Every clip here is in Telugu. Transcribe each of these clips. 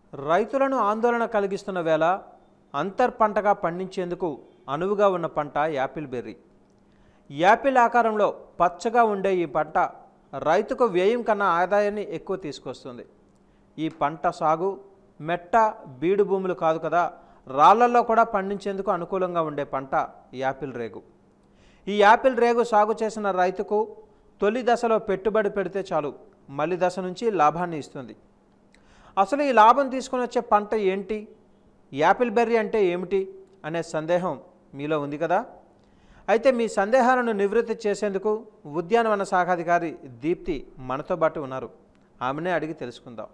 రైతులను ఆందోళన కలిగిస్తున్న వేళ అంతర్ పంటగా పండించేందుకు అనువుగా ఉన్న పంట యాపిల్ బెర్రీ యాపిల్ ఆకారంలో పచ్చగా ఉండే ఈ పంట రైతుకు వ్యయం కన్నా ఆదాయాన్ని ఎక్కువ తీసుకొస్తుంది ఈ పంట సాగు మెట్ట బీడు భూములు కాదు కదా రాళ్లలో కూడా పండించేందుకు అనుకూలంగా ఉండే పంట యాపిల్ రేగు ఈ యాపిల్ రేగు సాగు చేసిన రైతుకు తొలి దశలో పెట్టుబడి పెడితే చాలు మలి దశ నుంచి లాభాన్ని ఇస్తుంది అసలు ఈ లాభం తీసుకొని వచ్చే పంట ఏంటి యాపిల్ బెర్రీ అంటే ఏమిటి అనే సందేహం మీలో ఉంది కదా అయితే మీ సందేహాలను నివృత్తి చేసేందుకు ఉద్యానవన శాఖాధికారి దీప్తి మనతో పాటు ఉన్నారు ఆమెనే అడిగి తెలుసుకుందాం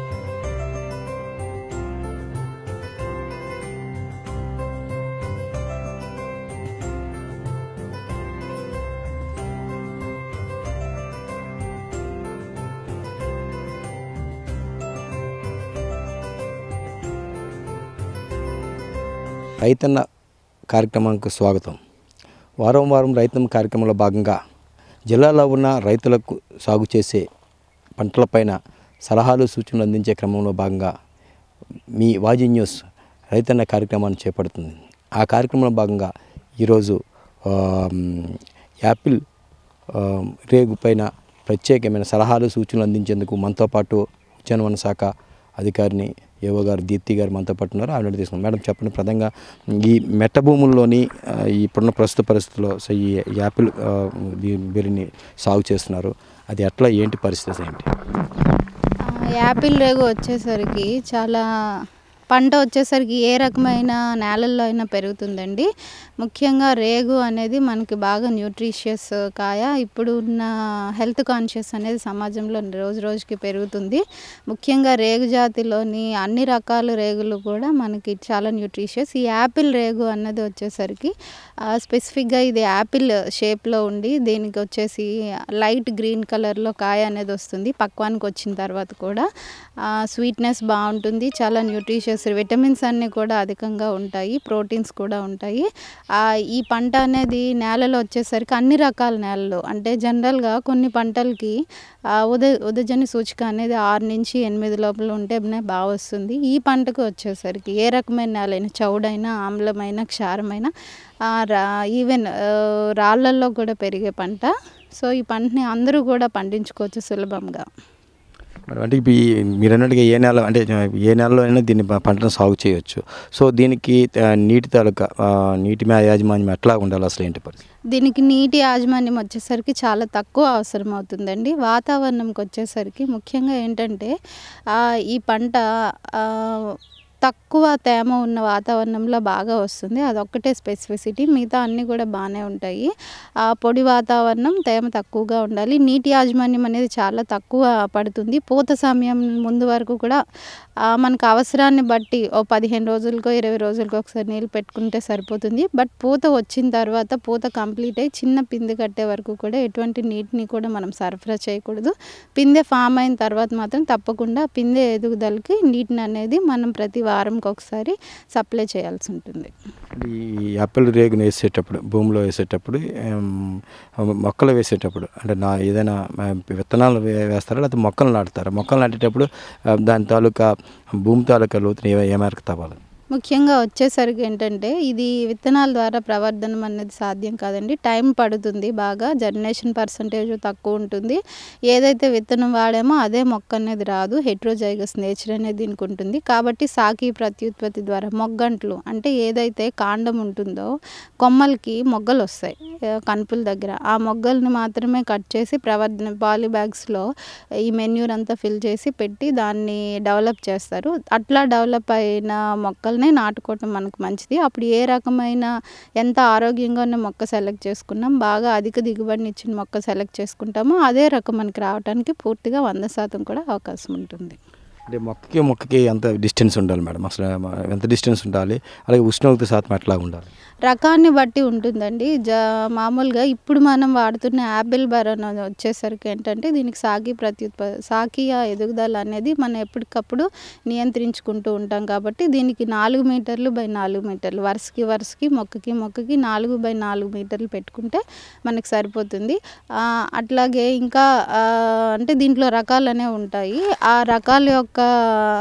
రైతన్న కార్యక్రమానికి స్వాగతం వారం వారం రైతన్న కార్యక్రమంలో భాగంగా జిల్లాలో ఉన్న రైతులకు సాగు చేసే పంటలపైన సలహాలు సూచనలు అందించే క్రమంలో భాగంగా మీ వాజీ న్యూస్ రైతన్న కార్యక్రమాన్ని చేపడుతుంది ఆ కార్యక్రమంలో భాగంగా ఈరోజు ఆ, యాపిల్ ఆ, రేగు పైన ప్రత్యేకమైన సలహాలు సూచనలు అందించేందుకు మనతో పాటు ఉద్యానవన శాఖ అధికారిని ఏవో గారు దీప్తి గారు మనతో పాటు ఉన్నారు ఆవిడ తీసుకున్నాం మేడం చెప్పండి ప్రధానంగా ఈ మెట్ట భూముల్లోని ఆ, ఇప్పుడున్న ప్రస్తుత పరిస్థితుల్లో సో ఈ యాపిల్ ఆ, దీ- బెర్రీని సాగు చేస్తున్నారు అది ఎట్లా ఏంటి పరిస్థితి ఏంటి ఆ, యాపిల్ రేగు వచ్చేసరికి చాలా పంట వచ్చేసరికి ఏ రకమైన నేలల్లో అయినా పెరుగుతుందండి ముఖ్యంగా రేగు అనేది మనకి బాగా న్యూట్రిషియస్ కాయ ఇప్పుడు ఉన్న హెల్త్ కాన్షియస్ అనేది సమాజంలో రోజు రోజుకి పెరుగుతుంది ముఖ్యంగా రేగు జాతిలోని అన్ని రకాల రేగులు కూడా మనకి చాలా న్యూట్రిషియస్ ఈ యాపిల్ రేగు అన్నది వచ్చేసరికి స్పెసిఫిక్గా ఇది యాపిల్ షేప్లో ఉండి దీనికి వచ్చేసి లైట్ గ్రీన్ కలర్లో కాయ అనేది వస్తుంది పక్వానికి వచ్చిన తర్వాత కూడా స్వీట్నెస్ బాగుంటుంది చాలా న్యూట్రిషియస్ విటమిన్స్ అన్నీ కూడా అధికంగా ఉంటాయి ప్రోటీన్స్ కూడా ఉంటాయి ఆ, ఈ పంట అనేది నేలలో వచ్చేసరికి అన్ని రకాల నేలలు అంటే జనరల్గా కొన్ని పంటలకి ఆ, ఉద ఉదజని సూచిక అనేది ఆరు నుంచి ఎనిమిది లోపల ఉంటేనే బాగా వస్తుంది ఈ పంటకు వచ్చేసరికి ఏ రకమైన నేలైనా చౌడైనా ఆమ్లమైన క్షారమైన ఆ, రా ఈవెన్ ఆ, రాళ్ళల్లో కూడా పెరిగే పంట సో ఈ పంటని అందరూ కూడా పండించుకోవచ్చు సులభంగా మరి అంటే ఇప్పుడు ఈ మీరు అన్నట్టుగా ఏ నెల అంటే ఏ నెలలో అయినా దీన్ని ప- పంటను సాగు చేయొచ్చు సో దీనికి ఆ, నీటి తాలూకా ఆ, నీటి మే యాజమాన్యం ఎట్లా ఉండాలి అసలు ఏంటి పరిస్థితి దీనికి నీటి యాజమాన్యం వచ్చేసరికి చాలా తక్కువ అవసరం అవుతుందండి వాతావరణంకి వచ్చేసరికి ముఖ్యంగా ఏంటంటే ఆ, ఈ పంట ఆ, తక్కువ తేమ ఉన్న వాతావరణంలో బాగా వస్తుంది అదొక్కటే స్పెసిఫిసిటీ మిగతా అన్నీ కూడా బాగానే ఉంటాయి ఆ పొడి వాతావరణం తేమ తక్కువగా ఉండాలి నీటి యాజమాన్యం అనేది చాలా తక్కువ పడుతుంది పూత సమయం ముందు వరకు కూడా ఆ, మనకు అవసరాన్ని బట్టి ఓ పదిహేను రోజులకో ఇరవై రోజులకో ఒకసారి నీళ్ళు పెట్టుకుంటే సరిపోతుంది బట్ పూత వచ్చిన తర్వాత పూత కంప్లీట్ అయ్యి చిన్న పిందె కట్టే వరకు కూడా ఎటువంటి నీటిని కూడా మనం సరఫరా చేయకూడదు పిందె ఫామ్ అయిన తర్వాత మాత్రం తప్పకుండా పిందె ఎదుగుదలకి నీటిని అనేది మనం ప్రతి వారంకి ఒకసారి సప్లై చేయాల్సి ఉంటుంది అంటే ఈ యాపిల్ రేగును వేసేటప్పుడు భూమిలో వేసేటప్పుడు ఏం, మొక్కలు వేసేటప్పుడు అంటే నా ఏదైనా ఆ, విత్తనాలు వే- వేస్తారా లేకపోతే మొక్కలు నాటుతారా మొక్కలు నాటేటప్పుడు ఆ, దాని తాలూకా భూమి తాలూకా లోతుని ఏ ఏ మేరకు తవ్వాలి ముఖ్యంగా వచ్చేసరికి ఏంటంటే ఇది విత్తనాల ద్వారా ప్రవర్ధనం అనేది సాధ్యం కాదండి టైం పడుతుంది బాగా జర్మినేషన్ పర్సంటేజ్ తక్కువ ఉంటుంది ఏదైతే విత్తనం వాడామో అదే మొక్క అనేది రాదు హెట్రోజైగస్ నేచర్ అనేది దీనికి ఉంటుంది కాబట్టి సాకి ప్రత్యుత్పత్తి ద్వారా మొగ్గంట్లు అంటే ఏదైతే కాండం ఉంటుందో కొమ్మలకి మొగ్గలు వస్తాయి ఆ, కనుపుల దగ్గర ఆ మొగ్గల్ని మాత్రమే కట్ చేసి ప్రవర్ధన పాలీ బ్యాగ్స్లో ఈ మెన్యూర్ అంతా ఫిల్ చేసి పెట్టి దాన్ని డెవలప్ చేస్తారు అట్లా డెవలప్ అయిన మొక్కల్ని నాటుకోవటం మనకు మంచిది అప్పుడు ఏ రకమైన ఎంత ఆరోగ్యంగా ఉన్న మొక్క సెలెక్ట్ చేసుకున్నాం బాగా అధిక దిగుబడిని ఇచ్చిన మొక్క సెలెక్ట్ చేసుకుంటామో అదే రకం మనకి రావడానికి పూర్తిగా వంద శాతం కూడా అవకాశం ఉంటుంది అంటే మొక్కకి మొక్కకి ఎంత డిస్టెన్స్ ఉండాలి మేడం అసలు ఎంత డిస్టెన్స్ ఉండాలి అలాగే ఉష్ణోగ్రత శాతం ఎట్లా ఉండాలి రకాన్ని బట్టి ఉంటుందండి జ మామూలుగా ఇప్పుడు మనం వాడుతున్న యాపిల్ బరోన్ వచ్చేసరికి ఏంటంటే దీనికి సాగి ప్రత్యుత్ప సాకియ ఎదుగుదల అనేది మనం ఎప్పటికప్పుడు నియంత్రించుకుంటూ ఉంటాం కాబట్టి దీనికి నాలుగు మీటర్లు బై నాలుగు మీటర్లు వరుసకి వరుసకి మొక్కకి మొక్కకి నాలుగు బై నాలుగు మీటర్లు పెట్టుకుంటే మనకి సరిపోతుంది ఆ, అట్లాగే ఇంకా ఆ, అంటే దీంట్లో రకాలు అనేవి ఉంటాయి ఆ రకాల యొక్క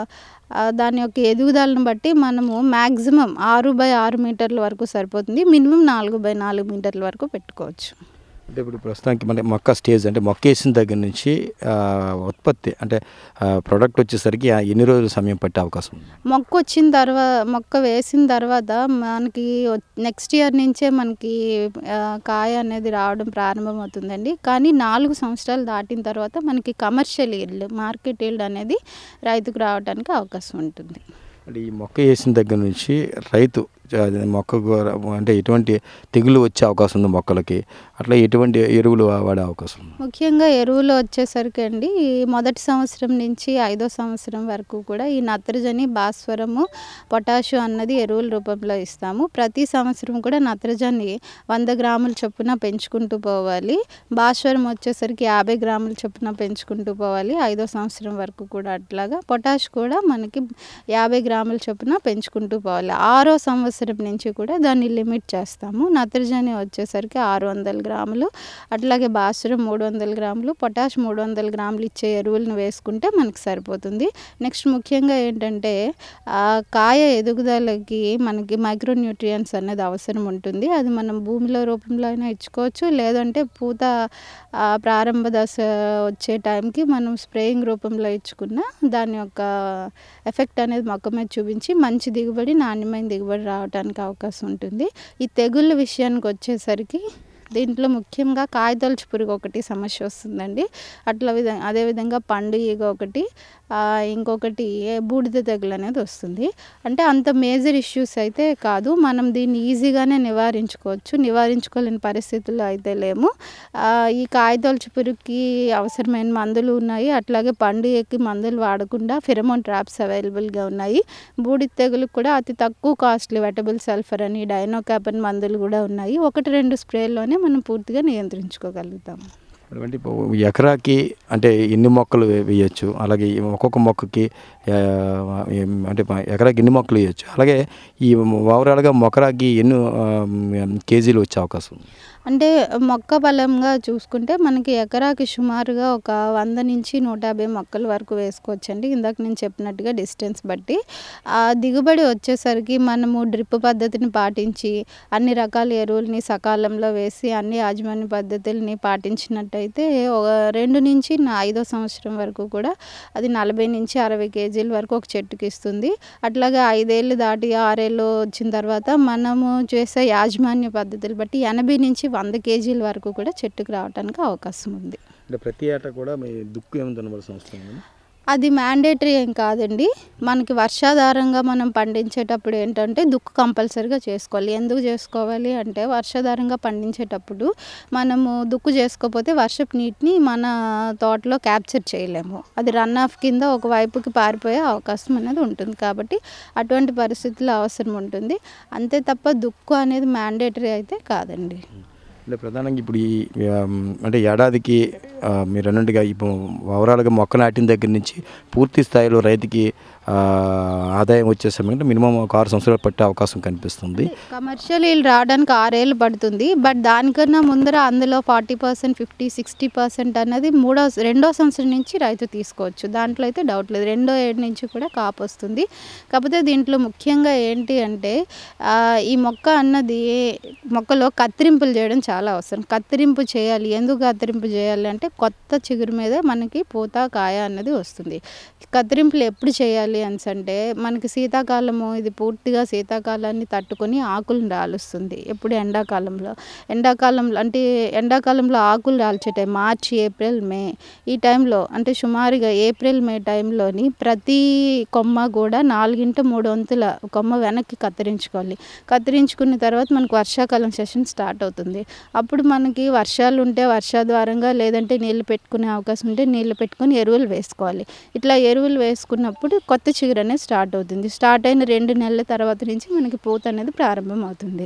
ఆ, దాని యొక్క ఎదుగుదలను బట్టి మనము మ్యాక్సిమం ఆరు బై ఆరు మీటర్ల వరకు సరిపోతుంది మినిమం నాలుగు బై నాలుగు మీటర్ల వరకు పెట్టుకోవచ్చు అంటే ఇప్పుడు ప్రస్తుతానికి మన మొక్క స్టేజ్ అంటే మొక్క వేసిన దగ్గర నుంచి ఆ, ఉత్పత్తి అంటే ప్రోడక్ట్ వచ్చేసరికి ఆ ఎన్ని రోజులు సమయం పట్టే అవకాశం ఉంది మొక్క వచ్చిన తర్వాత మొక్క వేసిన తర్వాత మనకి నెక్స్ట్ ఇయర్ నుంచే మనకి ఆ, కాయ అనేది రావడం ప్రారంభమవుతుందండి కానీ నాలుగు సంవత్సరాలు దాటిన తర్వాత మనకి కమర్షియల్ ఈల్డ్ మార్కెట్ ఈల్డ్ అనేది రైతుకు రావడానికి అవకాశం ఉంటుంది అంటే ఈ మొక్క వేసిన దగ్గర నుంచి రైతు ఆ, మొక్కకు అంటే ఎటువంటి తెగులు వచ్చే అవకాశం ఉంది మొక్కలకి అట్లా ఎటువంటి ఎరువులు వా- వాడే అవకాశం ఉంది ముఖ్యంగా ఎరువులు వచ్చేసరికి అండి ఈ మొదటి సంవత్సరం నుంచి ఐదో సంవత్సరం వరకు కూడా ఈ నత్రజని భాస్వరము పొటాషు అన్నది ఎరువుల రూపంలో ఇస్తాము ప్రతి సంవత్సరం కూడా నత్రజని వంద గ్రాముల చొప్పున పెంచుకుంటూ పోవాలి భాస్వరం వచ్చేసరికి యాభై గ్రాముల చొప్పున పెంచుకుంటూ పోవాలి ఐదో సంవత్సరం వరకు కూడా అట్లాగా పొటాష్ కూడా మనకి యాభై గ్రాముల చొప్పున పెంచుకుంటూ పోవాలి ఆరో సంవత్సరం నుంచి కూడా దాన్ని లిమిట్ చేస్తాము నత్రజని వచ్చేసరికి ఆరు వందల గ్రాములు అట్లాగే భాస్వరం మూడు వందల గ్రాములు పొటాష్ మూడు వందల గ్రాములు ఇచ్చే ఎరువులను వేసుకుంటే మనకి సరిపోతుంది నెక్స్ట్ ముఖ్యంగా ఏంటంటే ఆ కాయ ఎదుగుదలకి మనకి మైక్రో న్యూట్రియంట్స్ అనేది అవసరం ఉంటుంది అది మనం భూమిలో రూపంలో అయినా ఇచ్చుకోవచ్చు లేదంటే పూత ఆ, ప్రారంభ దశ వచ్చే టైంకి మనం స్ప్రేయింగ్ రూపంలో ఇచ్చుకున్న దాని యొక్క ఎఫెక్ట్ అనేది మొక్క మీద చూపించి మంచి దిగుబడి నాణ్యమైన దిగుబడి రావడానికి అవకాశం ఉంటుంది ఈ తెగుళ్ళ విషయానికి వచ్చేసరికి దీంట్లో ముఖ్యంగా కాయతొలచు పురుగు ఒకటి సమస్య వస్తుందండి అట్లా విధ అదేవిధంగా పండు ఈగ ఒకటి ఆ, ఇంకొకటి బూడిద తెగులు అనేది వస్తుంది అంటే అంత మేజర్ ఇష్యూస్ అయితే కాదు మనం దీన్ని ఈజీగానే నివారించుకోవచ్చు నివారించుకోలేని పరిస్థితుల్లో అయితే లేము ఆ, ఈ కాయతొలచు పురుగుకి అవసరమైన మందులు ఉన్నాయి అట్లాగే పండు ఎక్కి మందులు వాడకుండా ఫిరమోన్ ట్రాప్స్ అవైలబుల్గా ఉన్నాయి బూడిద తెగులకు కూడా అతి తక్కువ కాస్ట్లీ వెటబుల్ సల్ఫర్ అని డైనోకాపన్ మందులు కూడా ఉన్నాయి ఒకటి రెండు స్ప్రేల్లోనే మనం పూర్తిగా నియంత్రించుకోగలుగుతాం అంటే ఇప్పుడు ఎకరాకి అంటే ఎన్ని మొక్కలు వే- వేయచ్చు అలాగే ఈ ఒక్కొక్క మొక్కకి ఆ, ఏం- అంటే మా ఎకరాకి ఎన్ని మొక్కలు వేయచ్చు అలాగే ఈ ఓవరాల్గా మొక్కరాకి ఎన్ని ఆ, కేజీలు వచ్చే అవకాశం ఉంది అంటే మొక్క బలంగా చూసుకుంటే మనకి ఎకరాకి సుమారుగా ఒక వంద నుంచి నూట యాభై మొక్కల వరకు వేసుకోవచ్చండి ఇందాక నేను చెప్పినట్టుగా డిస్టెన్స్ బట్టి ఆ దిగుబడి వచ్చేసరికి మనము డ్రిప్ పద్ధతిని పాటించి అన్ని రకాల ఎరువుల్ని సకాలంలో వేసి అన్ని యాజమాన్య పద్ధతుల్ని పాటించినట్టయితే ఒక రెండు నుంచి నా ఐదో సంవత్సరం వరకు కూడా అది నలభై నుంచి అరవై కేజీల వరకు ఒక చెట్టుకి ఇస్తుంది అట్లాగే ఐదేళ్ళు దాటి ఆరేళ్ళు వచ్చిన తర్వాత మనము చేసే యాజమాన్య పద్ధతులు బట్టి ఎనభై నుంచి వంద కేజీల వరకు కూడా చెట్టుకు రావడానికి అవకాశం ఉంది అంటే ప్రతి ఏటా కూడా మీ దుక్కు ఏమి అనవలసిన అవసరం ఉంది అది మ్యాండేటరీ ఏం కాదండి మనకి వర్షాధారంగా మనం పండించేటప్పుడు ఏంటంటే దుక్కు కంపల్సరీగా చేసుకోవాలి ఎందుకు చేసుకోవాలి అంటే వర్షాధారంగా పండించేటప్పుడు మనము దుక్కు చేసుకోకపోతే వర్షపు నీటిని మన తోటలో క్యాప్చర్ చేయలేము అది రన్ ఆఫ్ కింద ఒక వైపుకి పారిపోయే అవకాశం అనేది ఉంటుంది కాబట్టి అటువంటి పరిస్థితుల్లో అవసరం ఉంటుంది అంతే తప్ప దుక్కు అనేది మ్యాండేటరీ అయితే కాదండి అంటే ప్రధానంగా ఇప్పుడు ఈ ఆమ్, అంటే ఏడాదికి ఆ, మీరు అన్నట్టుగా ఇప్పుడు ఓవరాల్గా మొక్క నాటిన దగ్గర నుంచి పూర్తి స్థాయిలో రైతుకి ఆ, ఆదాయం వచ్చే సమయంలో మినిమం ఒక ఆరు సంవత్సరాలు పట్టే అవకాశం కనిపిస్తుంది కమర్షియల్ ఇల్లు రావడానికి ఆరేళ్ళు పడుతుంది బట్ దానికన్నా ముందర అందులో forty percent fifty sixty percent అన్నది మూడో రెండో సంవత్సరం నుంచి రైతు తీసుకోవచ్చు దాంట్లో అయితే డౌట్ లేదు రెండో ఏడు నుంచి కూడా కాపు వస్తుంది కాకపోతే దీంట్లో ముఖ్యంగా ఏంటి అంటే ఆ, ఈ మొక్క అన్నది మొక్కలో కత్తిరింపులు చేయడం చాలా అవసరం కత్తిరింపు చేయాలి ఎందుకు కత్తిరింపు చేయాలి అంటే కొత్త చిగురు మీద మనకి పూత కాయ అన్నది వస్తుంది కత్తిరింపులు ఎప్పుడు చేయాలి అని అంటే మనకి శీతాకాలము ఇది పూర్తిగా శీతాకాలాన్ని తట్టుకొని ఆకులను రాలుస్తుంది ఎప్పుడు ఎండాకాలంలో ఎండాకాలంలో అంటే ఎండాకాలంలో ఆకులు రాల్చే టైం మార్చి ఏప్రిల్ మే ఈ టైంలో అంటే సుమారుగా ఏప్రిల్ మే టైంలోని ప్రతి కొమ్మ కూడా నాలుగింట మూడు వంతుల కొమ్మ వెనక్కి కత్తిరించుకోవాలి కత్తిరించుకున్న తర్వాత మనకు వర్షాకాలం సెషన్ స్టార్ట్ అవుతుంది అప్పుడు మనకి వర్షాలు ఉంటే వర్షాద్వారంగా లేదంటే నీళ్ళు పెట్టుకునే అవకాశం ఉంటే నీళ్ళు పెట్టుకొని ఎరువులు వేసుకోవాలి ఇట్లా ఎరువులు వేసుకున్నప్పుడు కొత్త చిగురు అనేది స్టార్ట్ అవుతుంది స్టార్ట్ అయిన రెండు నెలల తర్వాత నుంచి మనకి పూత అనేది ప్రారంభం అవుతుంది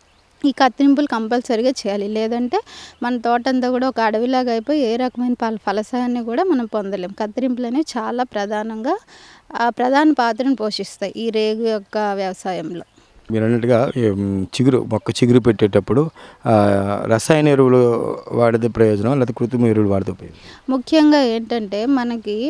ఈ కత్తిరింపులు కంపల్సరీగా చేయాలి లేదంటే మన తోట అంతా కూడా ఒక అడవిలాగా అయిపోయి ఏ రకమైన ఫల ఫలసాయాన్ని కూడా మనం పొందలేం కత్తిరింపులు అనేవి చాలా ప్రధానంగా ఆ ప్రధాన పాత్రను పోషిస్తాయి ఈ రేగు యొక్క వ్యవసాయంలో మీరు అన్నట్టుగా ఏం, చిగురు మొక్క చిగురు పెట్టేటప్పుడు ఆ, రసాయన ఎరువులు వాడితే ప్రయోజనం లేదా కృత్రిమ ఎరువులు వాడితే ప్రయోజనం ముఖ్యంగా ఏంటంటే మనకి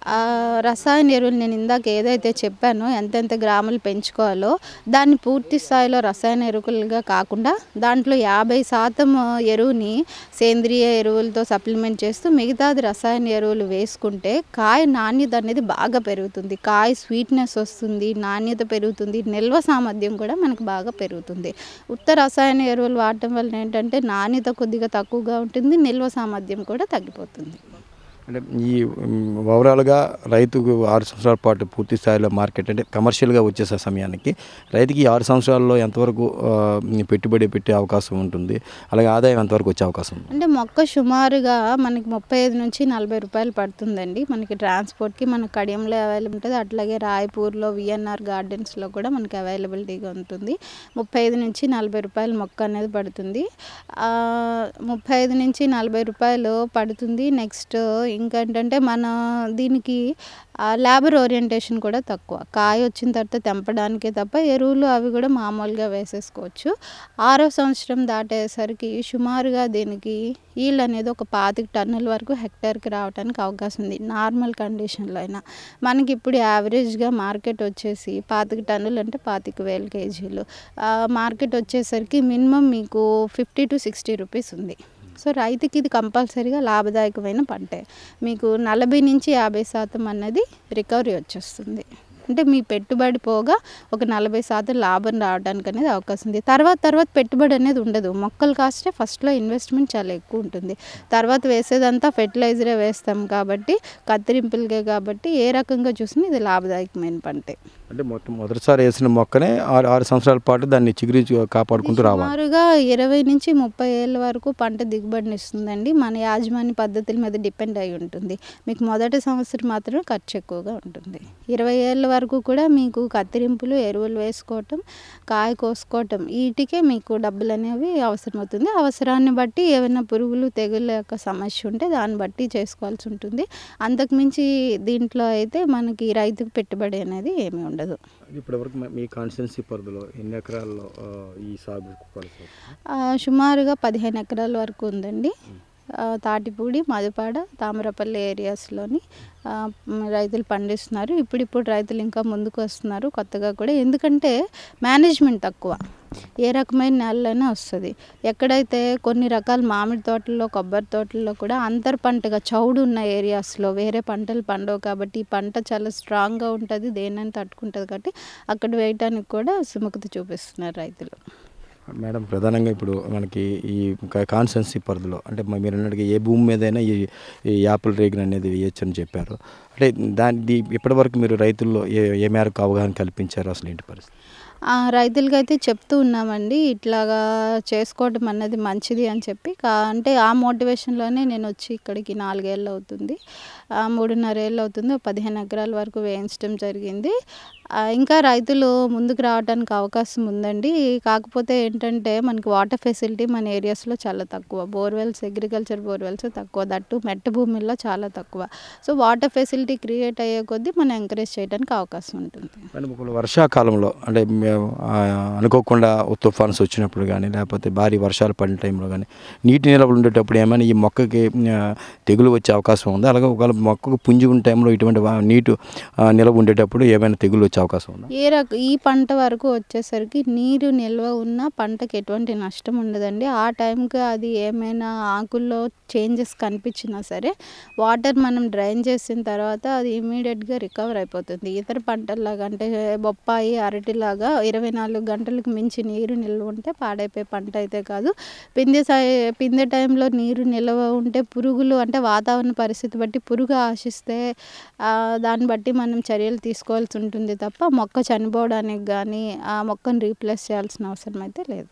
ఆ రసాయన ఎరువులు నేను ఇందాక ఏదైతే చెప్పానో ఎంతెంత గ్రాములు పెంచుకోవాలో దాన్ని పూర్తి స్థాయిలో రసాయన ఎరువులుగా కాకుండా దాంట్లో యాభై శాతం ఎరువుని సేంద్రియ ఎరువులతో సప్లిమెంట్ చేస్తూ మిగతాది రసాయన ఎరువులు వేసుకుంటే కాయ నాణ్యత అనేది బాగా పెరుగుతుంది కాయ స్వీట్నెస్ వస్తుంది నాణ్యత పెరుగుతుంది నిల్వ సామర్థ్యం కూడా మనకు బాగా పెరుగుతుంది ఉత్త రసాయన ఎరువులు వాడటం వల్ల ఏంటంటే నాణ్యత కొద్దిగా తక్కువగా ఉంటుంది నిల్వ సామర్థ్యం కూడా తగ్గిపోతుంది అంటే ఈ మ్, ఓవరాల్గా రైతుకు ఆరు సంవత్సరాల పాటు పూర్తి స్థాయిలో మార్కెట్ అంటే కమర్షియల్గా వచ్చేసే సమయానికి రైతుకి ఈ ఆరు సంవత్సరాల్లో ఎంతవరకు ఆ, పెట్టుబడి పెట్టే అవకాశం ఉంటుంది అలాగే ఆదాయం ఎంతవరకు వచ్చే అవకాశం ఉంది అంటే మొక్క సుమారుగా మనకి ముప్పై ఐదు నుంచి నలభై రూపాయలు పడుతుందండి మనకి ట్రాన్స్పోర్ట్కి మన కడియంలో అవైలబుల్ ఉంటుంది అట్లాగే రాయపూర్లో విఎన్ఆర్ గార్డెన్స్లో కూడా మనకి అవైలబిలిటీగా ఉంటుంది ముప్పై ఐదు నుంచి నలభై రూపాయలు మొక్క అనేది పడుతుంది ఆ, ముప్పై ఐదు నుంచి నలభై రూపాయలు పడుతుంది నెక్స్ట్ ఇంకేంటంటే మన దీనికి లేబర్ ఓరియంటేషన్ కూడా తక్కువ కాయ వచ్చిన తర్వాత తెంపడానికే తప్ప ఎరువులు అవి కూడా మామూలుగా వేసేసుకోవచ్చు ఆరో సంవత్సరం దాటేసరికి సుమారుగా దీనికి ఈల్డ్ అనేది ఒక పాతిక టన్నుల వరకు హెక్టార్కి రావడానికి అవకాశం ఉంది నార్మల్ కండిషన్లో అయినా మనకి ఇప్పుడు యావరేజ్గా మార్కెట్ వచ్చేసి పాతిక టన్నులు అంటే పాతిక వేల కేజీలు ఆ, మార్కెట్ వచ్చేసరికి మినిమం మీకు ఫిఫ్టీ టు సిక్స్టీ రూపీస్ ఉంది సో రైతుకి ఇది కంపల్సరీగా లాభదాయకమైన పంటే మీకు నలభై నుంచి యాభై శాతం అన్నది రికవరీ వచ్చేస్తుంది అంటే మీ పెట్టుబడి పోగా ఒక నలభై శాతం లాభం రావడానికి అనేది అవకాశం ఉంది తర్వాత తర్వాత పెట్టుబడి అనేది ఉండదు మొక్కలు కాస్తే ఫస్ట్లో ఇన్వెస్ట్మెంట్ చాలా ఎక్కువ ఉంటుంది తర్వాత వేసేదంతా ఫెర్టిలైజరే వేస్తాం కాబట్టి కత్తిరింపులకే కాబట్టి ఏ రకంగా చూసినా ఇది లాభదాయకమైన పంటే అంటే మొత్తం మొదటిసారి వేసిన మొక్కనే ఆరు ఆరు సంవత్సరాల పాటు దాన్ని చిగురి కాపాడుకుంటూ రావాలి సుమారుగా ఇరవై నుంచి ముప్పై ఏళ్ళ వరకు పంట దిగుబడిని ఇస్తుందండి మన యాజమాన్య పద్ధతుల మీద డిపెండ్ అయి ఉంటుంది మీకు మొదటి సంవత్సరం మాత్రమే ఖర్చు ఎక్కువగా ఉంటుంది ఇరవై ఏళ్ళ వరకు కూడా మీకు కత్తిరింపులు ఎరువులు వేసుకోవటం కాయ కోసుకోవటం వీటికే మీకు డబ్బులు అనేవి అవసరమవుతుంది అవసరాన్ని బట్టి ఏమైనా పురుగులు తెగుళ్ళ యొక్క సమస్య ఉంటే దాన్ని బట్టి చేసుకోవాల్సి ఉంటుంది అంతకుమించి దీంట్లో అయితే మనకి రైతుకు పెట్టుబడి అనేది ఏమీ ఉండదు ఇప్పటివరకు మీ కాన్స్టిట్యున్సీ పరిధిలో ఎన్ని ఎకరాల్లో ఆ, ఈ సాగు కొనసాగుతుంది? ఆ, సుమారుగా పదిహేను ఎకరాల వరకు ఉందండి ఆ, తాటిపూడి మధుపాడ తామరపల్లి ఏరియాస్లోని ఆ, మ్, రైతులు పండిస్తున్నారు ఇప్పుడిప్పుడు రైతులు ఇంకా ముందుకు వస్తున్నారు కొత్తగా కూడా ఎందుకంటే మేనేజ్మెంట్ తక్కువ ఏ రకమైన నేలైనా వస్తుంది ఎక్కడైతే కొన్ని రకాల మామిడి తోటల్లో కొబ్బరి తోటల్లో కూడా అంతర్ పంటగా చౌడు ఉన్న ఏరియాస్లో వేరే పంటలు పండవు కాబట్టి ఈ పంట చాలా స్ట్రాంగ్గా ఉంటుంది దేనైనా తట్టుకుంటుంది కాబట్టి అక్కడ వేయటానికి కూడా సుముఖత చూపిస్తున్నారు రైతులు మేడం ప్రధానంగా ఇప్పుడు మనకి ఈ కాన్స్టెన్సీ పరిధిలో అంటే మ- మీరు అన్నట్టుగా ఏ భూమి మీదైనా ఈ ఈ యాపిల్ రేగిన్ అనేది వేయచ్చు అని చెప్పారు అంటే దాని ఇప్పటివరకు మీరు రైతుల్లో ఏ ఏ మేరకు అవగాహన కల్పించారు అసలు ఏంటి పరిస్థితి ఆ, రైతులకైతే చెప్తూ ఉన్నామండి ఇట్లాగా చేసుకోవడం అన్నది మంచిది అని చెప్పి కా అంటే ఆ మోటివేషన్లోనే నేను వచ్చి ఇక్కడికి నాలుగేళ్ళు అవుతుంది ఆ, మూడున్నర ఏళ్ళు అవుతుంది ఒక పదిహేను ఎకరాల వరకు వేయించడం జరిగింది ఆ, ఇంకా రైతులు ముందుకు రావడానికి అవకాశం ఉందండి కాకపోతే ఏంటంటే మనకి వాటర్ ఫెసిలిటీ మన ఏరియాస్లో చాలా తక్కువ బోర్వెల్స్ అగ్రికల్చర్ బోర్వెల్స్ తక్కువ దట్టు మెట్ట భూముల్లో చాలా తక్కువ సో వాటర్ ఫెసిలిటీ క్రియేట్ అయ్యే కొద్దీ మనం ఎంకరేజ్ చేయడానికి అవకాశం ఉంటుంది కానీ ఒకవేళ వర్షాకాలంలో అంటే మేము ఆ, అనుకోకుండా తుఫాన్స్ వచ్చినప్పుడు కానీ లేకపోతే భారీ వర్షాలు పడిన టైంలో కానీ నీటి నిల్వలు ఉండేటప్పుడు ఏమైనా ఈ మొక్కకి ఆ, తెగులు వచ్చే అవకాశం ఉంది అలాగే ఒకవేళ మొక్కకు పుంజి ఉన్న టైంలో ఇటువంటి వా- నీటు ఆ, నిల్వ ఉండేటప్పుడు ఏమైనా తెగులు వచ్చే అవకాశం ఉందా ఏ రక ఈ పంట వరకు వచ్చేసరికి నీరు నిల్వ ఉన్న పంటకి ఎటువంటి నష్టం ఉండదండి ఆ టైంకి అది ఏమైనా ఆకుల్లో చేంజెస్ కనిపించినా సరే వాటర్ మనం డ్రైన్ చేసిన తర్వాత అది ఇమీడియట్గా రికవర్ అయిపోతుంది ఇతర పంటల్లాగా అంటే బొప్పాయి అరటిలాగా ఇరవై నాలుగు గంటలకు మించి నీరు నిల్వ ఉంటే పాడైపోయే పంట అయితే కాదు పిందె సై- పిందె టైంలో నీరు నిల్వ ఉంటే పురుగులు అంటే వాతావరణ పరిస్థితి బట్టి పురుగు ఆశిస్తే ఆ, దాన్ని బట్టి మనం చర్యలు తీసుకోవాల్సి ఉంటుంది తప్ప మొక్క చనిపోవడానికి కానీ ఆ మొక్కను రీప్లేస్ చేయాల్సిన అవసరం అయితే లేదు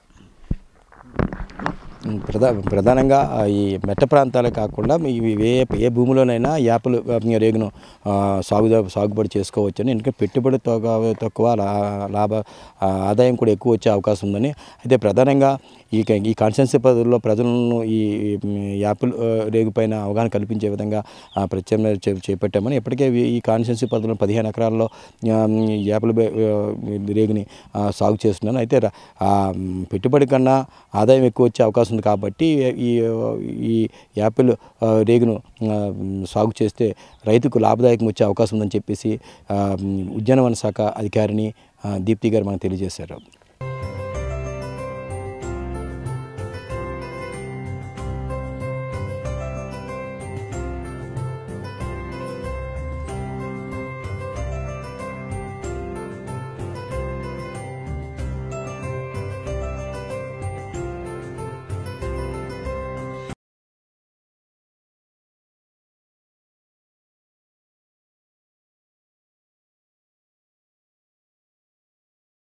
ప్రధా ప్రధానంగా ఆ, ఈ మెట్ట ప్రాంతాలే కాకుండా మీ ఏ ఏ భూమిలోనైనా యాపిల్ ఆ, రేగును ఆ, సాగు సాగుబడి చేసుకోవచ్చని ఎందుకంటే పెట్టుబడి తక్కువ తక్కువ లా- లాభ ఆ, ఆదాయం కూడా ఎక్కువ వచ్చే అవకాశం ఉందని అయితే ప్రధానంగా ఈ క- ఈ కాన్స్టెన్సీ పద్ధతిలో ప్రజలను ఈ ఈ యాపిల్ ఆ, రేగు పైన అవగాహన కల్పించే విధంగా ఆ, ప్రత్యామ్నాయం చే చేపట్టామని ఇప్పటికే ఈ- ఈ కాన్స్టెన్సీ పద్ధతిలో పదిహేను ఎకరాల్లో ఆ, ఈ యాపిల్ బే- ఆ, రేగుని ఆ, సాగు చేస్తున్నాను అయితే ర- ఆ, పెట్టుబడి కన్నా ఆదాయం ఎక్కువ వచ్చే అవకాశం అవకాశం ఉంది కాబట్టి ఈ ఈ యాపిల్ ఆ, రేగును ఆ, సాగు చేస్తే రైతుకు లాభదాయకం వచ్చే అవకాశం ఉందని చెప్పేసి ఆ, ఉద్యానవన శాఖ అధికారిని ఆ, దీప్తి గారు మనకు తెలియజేశారు